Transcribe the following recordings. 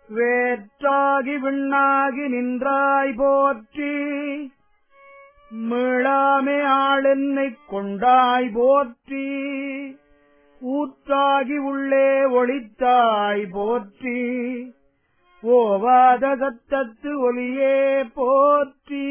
வேற்றாகி விண்ணாகி நின்றாய் போற்றி மீளாமே ஆளென்னைக் கொண்டாய் போற்றி ஊற்றாகி உள்ளே ஒளித்தாய் போற்றி ஓவாத சத்தத்து ஒலியே போற்றி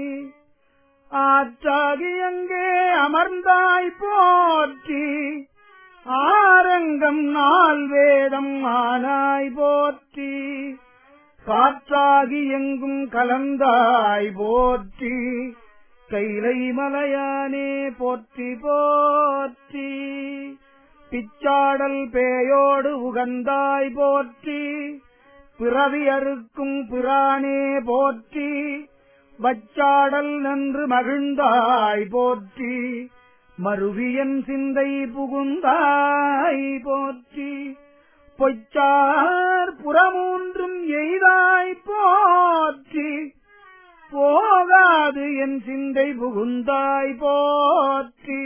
ஆற்றாகி அங்கே அமர்ந்தாய் போற்றி ஆரங்கம் நாள் வேதம் ஆனாய் போற்றி காற்றாகி எங்கும் கலந்தாய் போற்றி கைலை மலையானே போற்றி போற்றி பிச்சாடல் பேயோடு உகந்தாய் போற்றி பிறவி அறுக்கும் பிரானே போற்றி வச்சாடல் நன்று மகிழ்ந்தாய் போற்றி மருவியன் சிந்தை புகுந்தாய் போற்றி பொய்ச்சார் புறமூன்றும் எய்தாய் போற்றி போகாது என் சிந்தை புகுந்தாய் போற்றி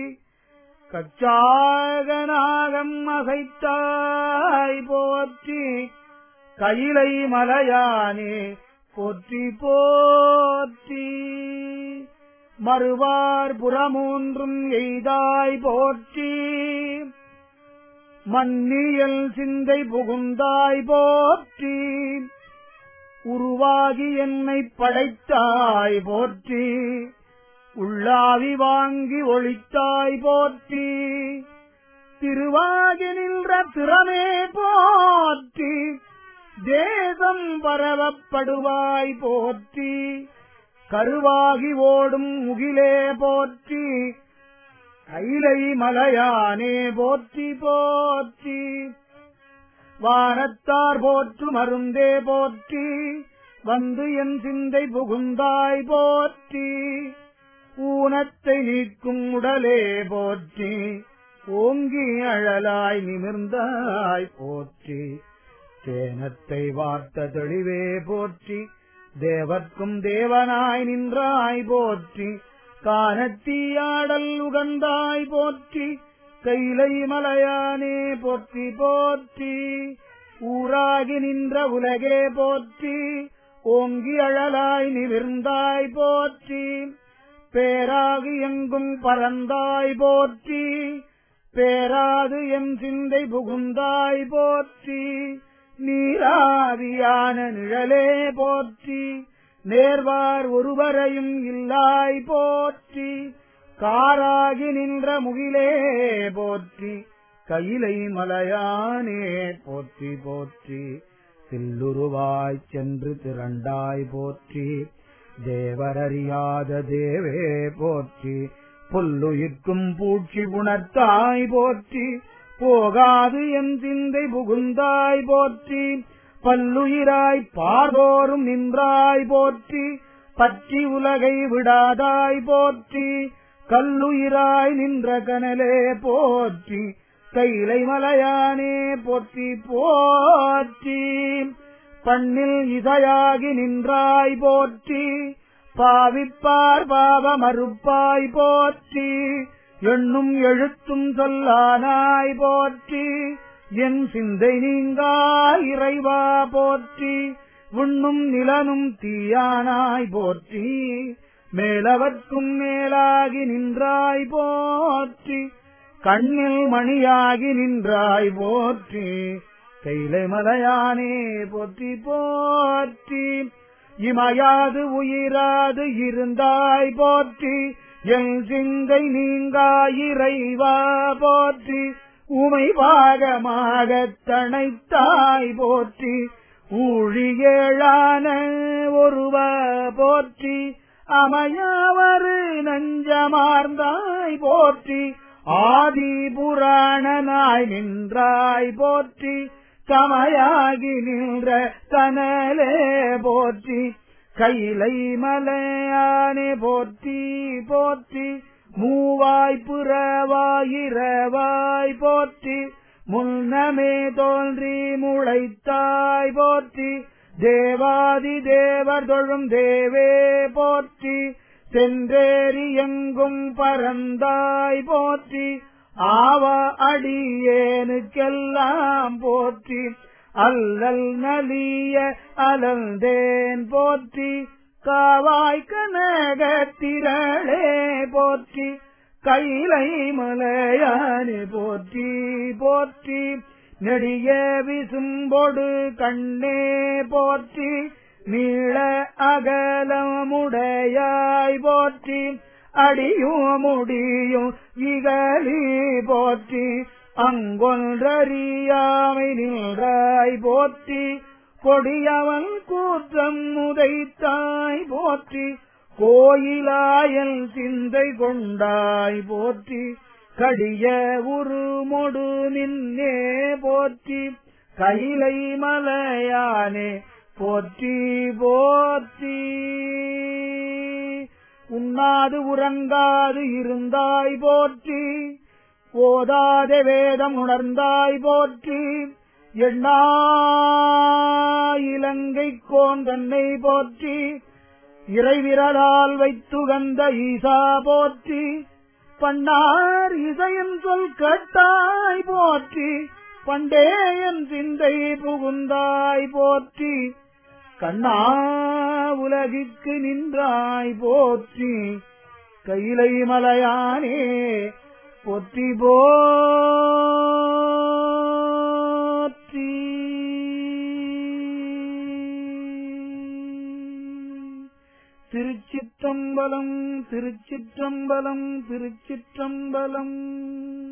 கச்சாகனாகம் அசைத்தாய் போற்றி கைலை மலையானே போற்றி போற்றி மறுவார் புறமூன்றும் எய்தாய் போற்றி மன்னியல் சிந்தை புகுந்தாய் போற்றி உருவாகி என்னை படைத்தாய் போற்றி உள்ளாவி வாங்கி ஒழித்தாய் போற்றி திருவாகி நின்ற திறமே போற்றி தேசம் பரவப்படுவாய் போற்றி கருவாகி ஓடும் முகிலே போற்றி கைலை மலையானே போற்றி போற்றி வானத்தார் போற்று மருந்தே போற்றி வந்து என் சிந்தை புகுந்தாய் போற்றி ஊனத்தை நீக்கும் உடலே போற்றி ஓங்கி அழலாய் நிமிர்ந்தாய் போற்றி தேனத்தை வார்த்த தெளிவே போற்றி தேவர்க்கும் தேவனாய் நின்றாய் போற்றி காணத்தீயாடல் உகந்தாய் போற்றி கைலை மலையானே போற்றி போற்றி ஊராகி நின்ற உலகே போற்றி ஓங்கி அழலாய் நிவிர்ந்தாய் போற்றி பேராகி எங்கும் பறந்தாய் போற்றி பேராது என் சிந்தை புகுந்தாய் போற்றி நீராவியான நிழலே போற்றி நேர்வார் ஒருவரையும் இல்லாய் போற்றி காராகி நின்ற முகிலே போற்றி கையிலை மலையானே போற்றி போற்றி சில்லுருவாய் சென்று திரண்டாய் போற்றி தேவரறியாத தேவே போற்றி புல்லுயிர்க்கும் பூச்சி உணர்த்தாய் போற்றி போகாது என் சிந்தை புகுந்தாய் போற்றி பல்லுயிராய் பார்தோறும் நின்றாய் போற்றி பற்றி உலகை விடாதாய் போற்றி கல்லுயிராய் நின்ற கனலே போற்றி கைலை மலையானே போற்றி போற்றி பண்ணில் இசையாகி நின்றாய் போற்றி பாவிப்பார் பாவ மறுப்பாய் போற்றி எண்ணும் எழுத்தும் சொல்லானாய் போற்றி என் சிந்தை நீங்கா இறைவா போற்றி உண்ணும் நிலனும் தீயானாய் போற்றி மேலவர்க்கும் மேலாகி நின்றாய் போற்றி கண்ணில் மணியாகி நின்றாய் போற்றி கைலை மலையானே போற்றி போற்றி இமையாது உயிராது இருந்தாய் போற்றி என் சிந்தை நீங்கா இறைவா போற்றி உமை பாகமாக தனைத்தாய் போற்றி ஊழியேழான ஒருவ போற்றி அமையாவரு நஞ்சமார்ந்தாய் போற்றி ஆதி புராணனாய் நின்றாய் போற்றி கமையாகி நின்ற தனலே போற்றி கைலை மலையானே போற்றி போற்றி மூவாய் புறவாயிரவாய் போற்றி முன்னமே தோன்றி முளைத்தாய் போற்றி தேவாதி தேவர் தொழும் தேவே போற்றி சென்றேறி எங்கும் பறந்தாய் போற்றி ஆவ அடியேனுக்கெல்லாம் போற்றி அல்லல் நலிய அலந்தேன் போற்றி காவாய் கனகத்திரளே போற்றி கைலை மலையானே போற்றி போற்றி நெடிய விசும்பொடு கண்ணே போற்றி நீள அகலமுடையாய் போற்றி அடியும் முடியும் இகலி போற்றி அங்கொன்றறியாமை நின்றாய் போற்றி கொடியவன் கூற்றம் உதைத்தாய் போற்றி கோயிலாயல் சிந்தை கொண்டாய் போற்றி கடிய உருமொடு நின்னே போற்றி கைலை மலையானே போற்றி போற்றி உண்ணாது உறங்காது இருந்தாய் போற்றி ஓதாத வேதம் உணர்ந்தாய் போற்றி எண்ணா இலங்கை கோன் தன்னை போற்றி இறைவிரலால் வைத்துகந்த ஈசா போற்றி பண்ணார் இசையின் சொல் கேட்டாய் போற்றி பண்டேயன் சிந்தை புகுந்தாய் போற்றி கண்ணா உலகிற்கு நின்றாய் போற்றி கைலை மலையானே போற்றி போற்றி திருச்சிற்றம்பலம் திருச்சிற்றம்பலம் திருச்சிற்றம்பலம்